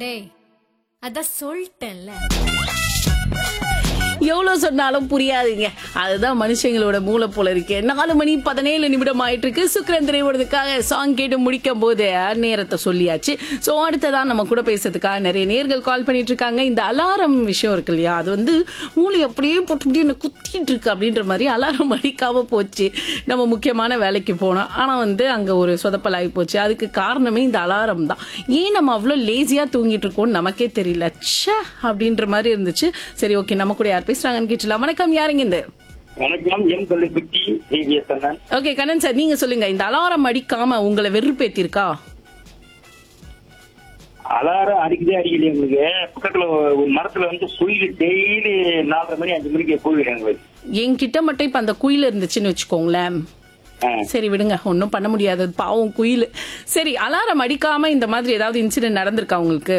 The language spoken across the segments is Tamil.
டேய் அதான் சொல்லிட்டேன்ல எவ்வளவு சொன்னாலும் புரியாதுங்க அதுதான் மனுஷங்களோட மூளை போல இருக்கு நாலு மணி பதினேழு நிமிடம் ஆயிட்டு இருக்கு சுக்கரன் திரைவதுக்காக சாங் கேட்டு முடிக்கும் போது நேரத்தை சொல்லியாச்சு ஸோ அடுத்ததான் நம்ம கூட பேசுறதுக்காக நிறைய நேர்கள் கால் பண்ணிட்டு இருக்காங்க இந்த அலாரம் விஷயம் இருக்கு இல்லையா அது வந்து மூளை அப்படியே போட்டு அப்படியே என்னை குத்திட்டு இருக்கு அப்படின்ற மாதிரி அலாரம் அடிக்காம போச்சு நம்ம முக்கியமான வேலைக்கு போனோம் ஆனா வந்து அங்க ஒரு சொதப்பல் ஆகி போச்சு அதுக்கு காரணமே இந்த அலாரம் தான் ஏன் நம்ம அவ்வளோ லேசியா தூங்கிட்டு இருக்கோம்னு நமக்கே தெரியல ச்சே அப்படின்ற மாதிரி இருந்துச்சு சரி ஓகே நம்ம கூட யார் பேசுறாங்கன்னு கேட்டலாம் வணக்கம் யாருங்க இந்த வணக்கம் என் கொல்லிக்குட்டி டிவிஎஸ் அண்ணன் ஓகே கண்ணன் சார் நீங்க சொல்லுங்க இந்த அலாரம் அடிக்காம உங்களை வெறுப்பேத்திருக்கா அலாரம் அடிக்கதே அடிக்கலையே உங்களுக்கு பக்கத்துல ஒரு மரத்துல வந்து குயில் டெய்லி நாலரை மணி அஞ்சு மணிக்கு போயிடும் எங்களுக்கு என்கிட்ட மட்டும் இப்ப அந்த குயில் இருந்துச்சுன்னு வச்சுக்கோங்களேன் ஆ. சரி விடுங்க ஒன்றும் பண்ண முடியாது அது பாவம் குயில் சரி அலாரம் அடிக்காம இந்த மாதிரி ஏதாவது இன்சிடென்ட் நடந்திருக்கா உங்களுக்கு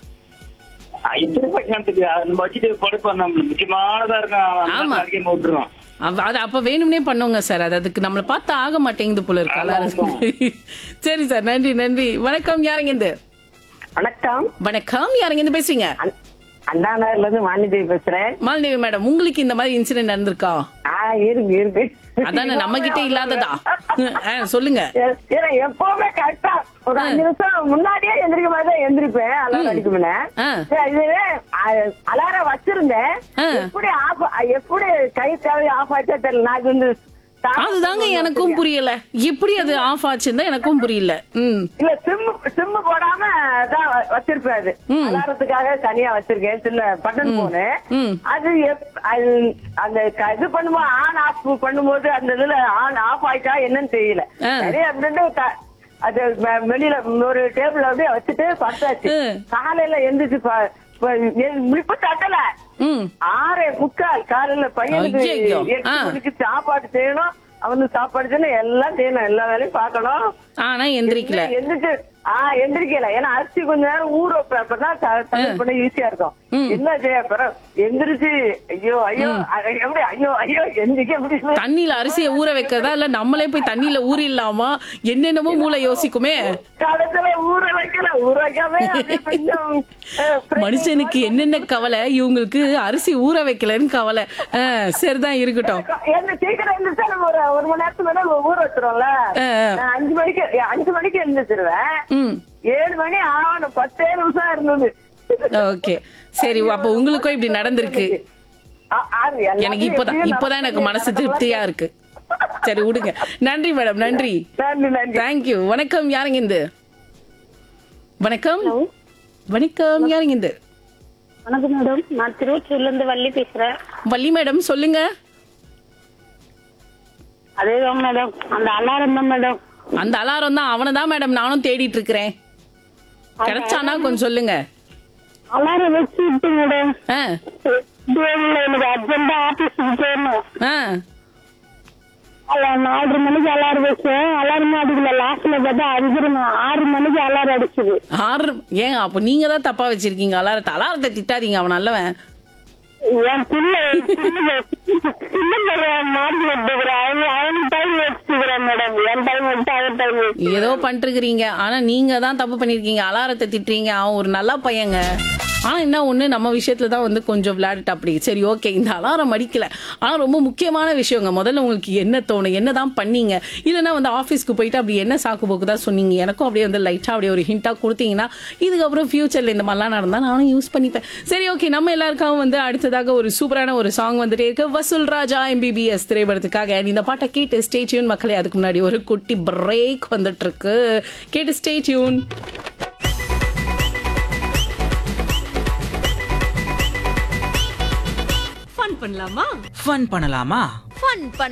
எப்படி பக்கத்துக்கு நம்ம வச்சுட்டு படுப்போம் நம்ம முக்கியமானதா ஆமா. இருக்கும் அடிக்க விட்டுருவோம் அவ- அது அப்ப வேணும்னே பண்ணுங்க சார் அது அதுக்கு நம்மள பார்த்து ஆக மாட்டேங்குது போல இருக்கு அலாரம் சரி சார் நன்றி நன்றி வணக்கம் யாருங்க இந்த வணக்கம் வணக்கம் யாருங்க இந்த பேசுறீங்க அண்ணா- அண்ணா நகர்ல இருந்து வாணிதேவி பேசுறேன் மாலதேவி மேடம் உங்களுக்கு இந்த மாதிரி இன்சிடென்ட் நடந்திருக்கா ஆ இருக்கு இருக்கு அதானே நம்ம கிட்ட இல்லாததா ஆ, சொல்லுங்க ஏ- ஏன்னா எப்பவுமே கரெக்டா ஒரு அஞ்சு நிமிஷம் முன்னாடியே எந்திரிக்க மாதிரி தான் எந்திரிப்பேன் அலாரம் அடிக்கும் ஆ. இதுவே அ- அலாரம் வச்சிருந்தேன் ஆ. எப்படி ஆஃப் எப்படி கை தேவை ஆஃப் ஆச்சா தெரியல நான் இது வந்து start அதுதாங்க எனக்கும் புரியல எப்படி அது ஆஃப் ஆச்சுன்னு எனக்கும் புரியல ம் இல்ல சிம் சிம் போடாம தான் வ- வச்சிருப்பேன் அது ம். அலாரத்துக்காக தனியா வச்சிருக்கேன் சின்ன பட்டன் போனு ம். அது எப்- அது அந்த க- இது பண்ணும்போது ஆன் ஆஃப் பண்ணும்போது அந்த இதுல ஆன் ஆஃப் ஆயிட்டா என்னன்னு தெரியல ஆ. சரி அப்படின்னு க- அது வெ- வெளியில ஒரு டேபிள் அப்படியே வச்சுட்டு பத்தாச்சு ம். காலையில எந்திரிச்சு ப- ப- எ- முழிப்பு தட்டல ம் ஆறே முக்கால் காலையில பையனுக்கு ஐயையோ. எட்டு ஆ. மணிக்கு சாப்பாடு செய்யணும் அவனுக்கு சாப்பாடு செய்யணும் எல்லாம் செய்யணும் எல்லா வேலையும் பார்க்கணும் ஆனா எந்திரிக்கல எந்திரிச்சு ஆ எந்திரிக்கல ஏன்னா அரிசி கொஞ்ச நேரம் ஊற வைப்பேன். அப்பதான் த- தமிழ் பண்ண ஈஸியா இருக்கும் என்ன செய்ய அப்புறம் எந்திரிச்சு ஐயோ ஐயோ அட, எப்படி ஐயோ ஐயோ எந்திரிக்க முடியல தண்ணியில அரிசியை ஊற வைக்கிறதா இல்ல நம்மளே போய் தண்ணியில ஊறிடலாமா என்னென்னமோ மூளை யோசிக்குமே காலத்துல ஊற வைக்கல ஊற வைக்காம அப்படியே கொஞ்சம் அஹ், மனுஷனுக்கு என்னென்ன கவலை இவங்களுக்கு அரிசி ஊற வைக்கலன்னு கவலை ஆ, சரிதான் இருக்கட்டும் என்ன சீக்கிரம் எந்திரிச்சா நம்ம ஒரு ஒரு மணி நேரத்துக்கு மேல ஊற வச்சிருவோம்ல ஆ, ஆ. நான் அஞ்சு மணிக்கு அஞ்சு மணிக்கு எழுந்திரிச்சிருவேன் ம் ஏழு மணி ஆகணும் பத்தே நிமிஷம் இருந்தது ஓகே சரி அப்ப உங்களுக்கும் இப்படி நடந்திருக்கு ஆ- ஆறு, எல்லாத்தையும் எனக்கு இப்பதான் எப்படியும் இப்பதான் எனக்கு நடக்குது. மனசு திருப்தியா இருக்கு சரி விடுங்க நன்றி மேடம் நன்றி நன்றி நன்றி தேங்க்யூ வணக்கம் யாருங்க இந்த வணக்கம் வணக்கம் யாருங்க இந்த வணக்கம் மேடம் நான் திருவொற்றியூர்ல இருந்து வள்ளி பேசுறேன் வள்ளி மேடம் சொல்லுங்க அதேதான் மேடம் அந்த அலாரம் தான் மேடம் அந்த அலாரம் தான் அவனை தான் மேடம் நானும் தேடிட்டு இருக்கிறேன் கிடைச்சானா கொஞ்சம் சொல்லுங்க அலாரம் வச்சு விட்டு மேடம் ஆ தேவையில்ல, எனக்கு அர்ஜென்டா ஆபீஸுக்கு போகணும் ஆ அல்ல, நாலரை மணிக்கு அலாரம் வச்சேன் அலாரமே அடிக்கல லாஸ்ட்ல பார்த்தா அஞ்சரை மணி- ஆறு மணிக்கு அலாரம் அடிச்சுது ஆறு ஏன் அப்ப நீங்க தான் தப்பா வச்சிருக்கீங்க அலாரத்தை அலாரத்தை திட்டாதீங்க அவன் நல்லவன் என் பிள்ளை சின்ன சின்ன பையன் மார்க் எடுத்துக்கிறேன் அவன் அவனுக்கு டைம் வச்சுக்கிறேன் மேடம் என் டைம் வச்சு அவன் டைம் வச்சு ஏதோ பண்ணிருக்கிறீங்க ஆனா நீங்க தான் தப்பு பண்ணிருக்கீங்க அலாரத்தை திட்டுறீங்க அவன் ஒரு நல்ல பையங்க ஆனா என்ன ஒண்ணு நம்ம விஷயத்துல தான் வந்து கொஞ்சம் விளையாடிட்டு அப்படி சரி ஓகே இந்த அலாரம் அடிக்கல ஆனா ரொம்ப முக்கியமான விஷயங்க முதல்ல உங்களுக்கு என்ன தோணும் என்னதான் பண்ணீங்க இல்லைன்னா வந்து ஆஃபீஸ்க்கு போயிட்டு அப்படி என்ன சாக்கு போக்கு தான் சொன்னீங்க எனக்கும் அப்படியே வந்து லைட்டா அப்படியே ஒரு ஹிண்டா கொடுத்தீங்கன்னா இதுக்கப்புறம் ஃபியூச்சர்ல இந்த மாதிரிலாம் நடந்தா நானும் யூஸ் பண்ணிப்பேன் சரி ஓகே நம்ம எல்லாருக்கும் வந்து அடுத்ததாக ஒரு சூப்பரான ஒரு சாங் வந்துட்டே இருக்கு வசூல் ராஜா எம்பிபிஎஸ் திரைப்படத்துக்காக And இந்த பாட்டை கேட்டு ஸ்டே டியூன் மக்களே அதுக்கு முன்னாடி ஒரு குட்டி பிரேக் வந்துட்டு இருக்கு கேட்டு ஸ்டே டியூன் ஃபன் பண்ணலாமா ஃபன் பண்ணலாமா ஃபன் பண்ண